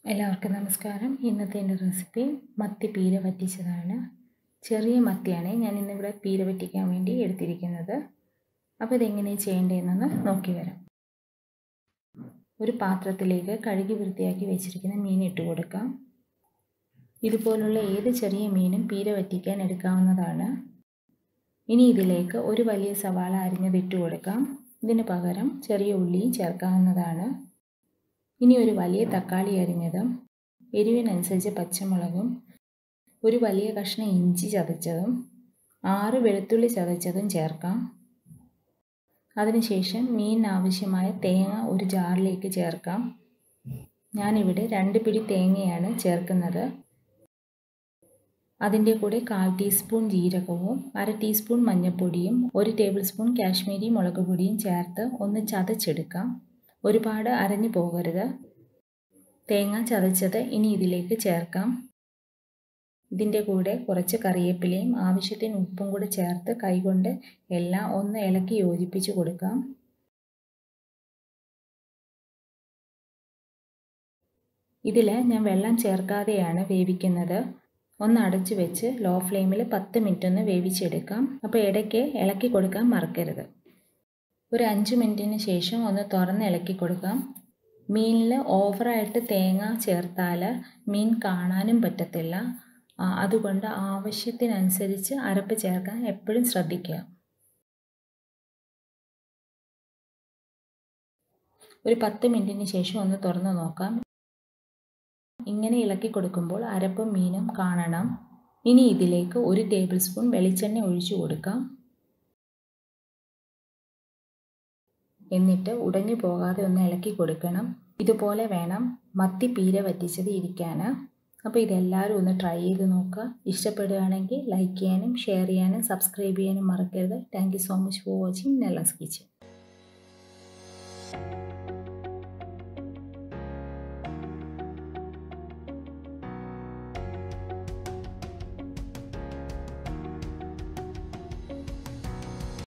എല്ലാവർക്കും നമസ്കാരം ഇന്നത്തെ എൻ്റെ റെസിപ്പി മത്തി പീര വറ്റിച്ചതാണ് ചെറിയ മത്തിയാണ് ഞാൻ ഇന്നിവിടെ പീര വറ്റിക്കാൻ വേണ്ടി എടുത്തിരിക്കുന്നത് അപ്പോൾ ഇതെങ്ങനെ ചെയ്യേണ്ടതെന്നൊന്ന് നോക്കി വരാം ഒരു പാത്രത്തിലേക്ക് കഴുകി വൃത്തിയാക്കി വെച്ചിരിക്കുന്ന മീൻ ഇട്ട് കൊടുക്കാം ഇതുപോലുള്ള ഏത് ചെറിയ മീനും പീര വറ്റിക്കാൻ എടുക്കാവുന്നതാണ് ഇനി ഇതിലേക്ക് ഒരു വലിയ സവാള അരിഞ്ഞത് ഇട്ട് കൊടുക്കാം ഇതിന് പകരം ചെറിയ ഉള്ളിയും ചേർക്കാവുന്നതാണ് ഇനി ഒരു വലിയ തക്കാളി അരിഞ്ഞതും എരിവിനനുസരിച്ച് പച്ചമുളകും ഒരു വലിയ കഷ്ണം ഇഞ്ചി ചതച്ചതും ആറ് വെളുത്തുള്ളി ചതച്ചതും ചേർക്കാം അതിനുശേഷം മീനിന് ആവശ്യമായ തേങ്ങ ഒരു ജാറിലേക്ക് ചേർക്കാം ഞാനിവിടെ രണ്ട് പിടി തേങ്ങയാണ് ചേർക്കുന്നത് അതിൻ്റെ കൂടെ കാൽ ടീസ്പൂൺ ജീരകവും അര ടീസ്പൂൺ മഞ്ഞൾപ്പൊടിയും ഒരു ടേബിൾ സ്പൂൺ കാശ്മീരി മുളക് പൊടിയും ചേർത്ത് ഒന്ന് ചതച്ചെടുക്കാം ഒരുപാട് അരഞ്ഞു പോകരുത് തേങ്ങ ചതച്ചത് ഇനി ഇതിലേക്ക് ചേർക്കാം ഇതിൻ്റെ കൂടെ കുറച്ച് കറിവേപ്പിലയും ആവശ്യത്തിന് ഉപ്പും കൂടെ ചേർത്ത് കൈകൊണ്ട് എല്ലാം ഒന്ന് ഇളക്കി യോജിപ്പിച്ച് കൊടുക്കാം ഇതിൽ ഞാൻ വെള്ളം ചേർക്കാതെയാണ് വേവിക്കുന്നത് ഒന്ന് അടച്ചു വെച്ച് ലോ ഫ്ലെയിമിൽ പത്ത് മിനിറ്റ് ഒന്ന് വേവിച്ചെടുക്കാം അപ്പോൾ ഇടയ്ക്ക് ഇളക്കി കൊടുക്കാൻ മറക്കരുത് ഒരു അഞ്ച് മിനിറ്റിന് ശേഷം ഒന്ന് തുറന്ന് ഇളക്കി കൊടുക്കാം മീനിൽ ഓവറായിട്ട് തേങ്ങ ചേർത്താൽ മീൻ കാണാനും പറ്റത്തില്ല അതുകൊണ്ട് ആവശ്യത്തിനനുസരിച്ച് അരപ്പ് ചേർക്കാൻ എപ്പോഴും ശ്രദ്ധിക്കുക ഒരു പത്ത് മിനിറ്റിന് ശേഷം ഒന്ന് തുറന്ന് നോക്കാം ഇങ്ങനെ ഇളക്കി കൊടുക്കുമ്പോൾ അരപ്പും മീനും കാണണം ഇനി ഇതിലേക്ക് ഒരു ടേബിൾ സ്പൂൺ വെളിച്ചെണ്ണ ഒഴിച്ചു കൊടുക്കാം എന്നിട്ട് ഉടഞ്ഞു പോകാതെ ഒന്ന് ഇളക്കി കൊടുക്കണം ഇതുപോലെ വേണം മത്തി പീര വറ്റിച്ചത് ഇരിക്കാൻ അപ്പോൾ ഇതെല്ലാവരും ഒന്ന് ട്രൈ ചെയ്ത് നോക്കുക ഇഷ്ടപ്പെടുകയാണെങ്കിൽ ലൈക്ക് ചെയ്യാനും ഷെയർ ചെയ്യാനും സബ്സ്ക്രൈബ് ചെയ്യാനും മറക്കരുത് thank you so much for watching Nella's kitchen